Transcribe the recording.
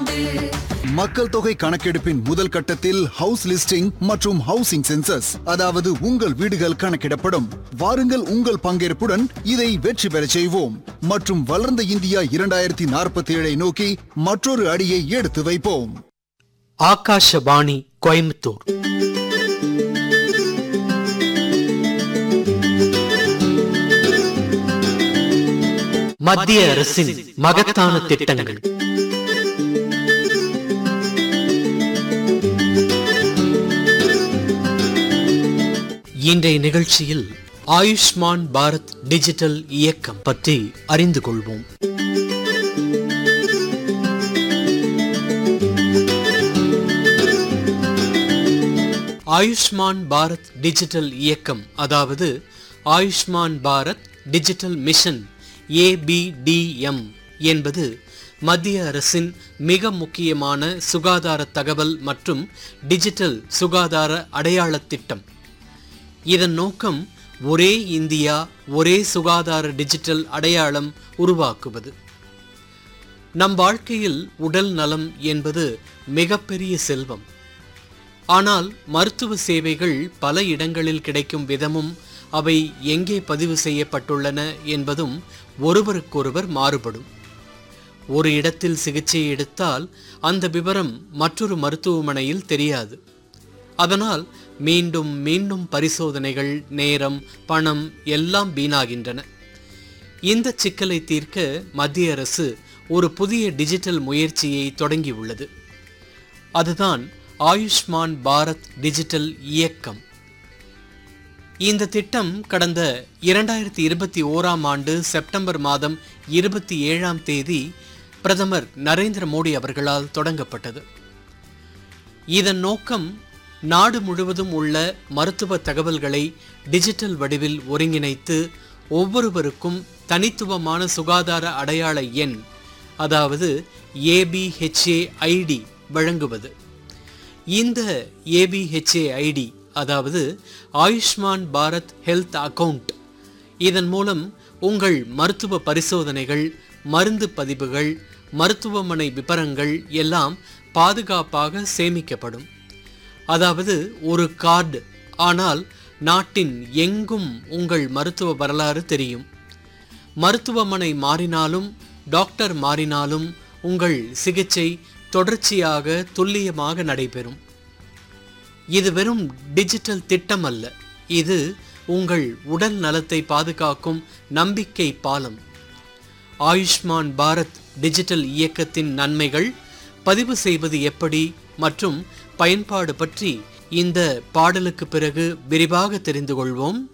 ஆண்டு மக்கள் தொகை கணக்கெடுப்பின் முதல் கட்டத்தில் ஹவுஸ் லிஸ்டிங் மற்றும் ஹவுசிங் சென்சஸ் அதாவது உங்கள் வீடுகள் கணக்கிடப்படும் வாருங்கள் உங்கள் பங்கேற்புடன் இதை வெற்றி பெறச் செய்வோம் மற்றும் வளர்ந்த இந்தியா இரண்டாயிரத்தி நாற்பத்தி ஏழை நோக்கி மற்றொரு அடியை எடுத்து வைப்போம் ஆகாஷவாணி கோயம்புத்தூர் மத்திய அரசின் மகத்தான திட்டங்கள் இன்றைய நிகழ்ச்சியில் ஆயுஷ்மான் பாரத் டிஜிட்டல் இயக்கம் பற்றி அறிந்து கொள்வோம் ஆயுஷ்மான் பாரத் டிஜிட்டல் இயக்கம் அதாவது Ayushman Bharat digital mission ABDM என்பது மத்திய அரசின் மிக முக்கியமான சுகாதார தகவல் மற்றும் டிஜிட்டல் சுகாதார அடையாளத் திட்டம் இதன் நோக்கம் ஒரே இந்தியா ஒரே சுகாதார டிஜிட்டல் அடையாளம் உருவாக்குவது நம் வாழ்க்கையில் உடல் நலம் என்பது மிகப்பெரிய செல்வம் ஆனால் மருத்துவ சேவைகள் பல இடங்களில் கிடைக்கும் விதமும் அவை எங்கே பதிவு செய்யப்பட்டுள்ளன என்பதும் ஒருவருக்கொருவர் மாறுபடும் ஒரு இடத்தில் சிகிச்சை எடுத்தால் அந்த விவரம் மற்றொரு மருத்துவமனையில் தெரியாது அதனால் மீண்டும் மீண்டும் பரிசோதனைகள் நேரம் பணம் எல்லாம் வீணாகின்றன இந்த சிக்கலை தீர்க்க மத்திய அரசு ஒரு புதிய டிஜிட்டல் முயற்சியை தொடங்கியுள்ளது அதுதான் ஆயுஷ்மான் பாரத் டிஜிட்டல் இயக்கம் இந்த திட்டம் கடந்த இரண்டாயிரத்தி இருபத்தி ஓராம் ஆண்டு செப்டம்பர் மாதம் இருபத்தி ஏழாம் தேதி பிரதமர் நரேந்திர மோடி அவர்களால் தொடங்கப்பட்டது இதன் நோக்கம் நாடு முழுவதும் உள்ள மருத்துவ தகவல்களை டிஜிட்டல் வடிவில் ஒருங்கிணைத்து ஒவ்வொருவருக்கும் தனித்துவமான சுகாதார அடையாள எண் அதாவது ஏபிஹெச்ஏ ஐடி வழங்குவது இந்த ஏபிஹெச்ஏ ஐடி அதாவது ஆயுஷ்மான் பாரத் ஹெல்த் அக்கவுண்ட் இதன் மூலம் உங்கள் மருத்துவ பரிசோதனைகள் மருந்து பதிவுகள் மருத்துவமனை விவரங்கள் எல்லாம் பாதுகாப்பாக சேமிக்கப்படும் அதாவது ஒரு கார்டு ஆனால் நாட்டின் எங்கும் உங்கள் மருத்துவ வரலாறு தெரியும் மருத்துவமனை மாறினாலும் டாக்டர் மாறினாலும் உங்கள் சிகிச்சை தொடர்ச்சியாக துல்லியமாக நடைபெறும் இது வெறும் டிஜிட்டல் திட்டம் அல்ல இது உங்கள் உடல் நலத்தை பாதுகாக்கும் நம்பிக்கை பாலம் ஆயுஷ்மான் பாரத் டிஜிட்டல் இயக்கத்தின் நன்மைகள் பதிவு செய்வது எப்படி மற்றும் பயன்பாடு பற்றி இந்த பாடலுக்கு பிறகு விரிவாக தெரிந்து கொள்வோம்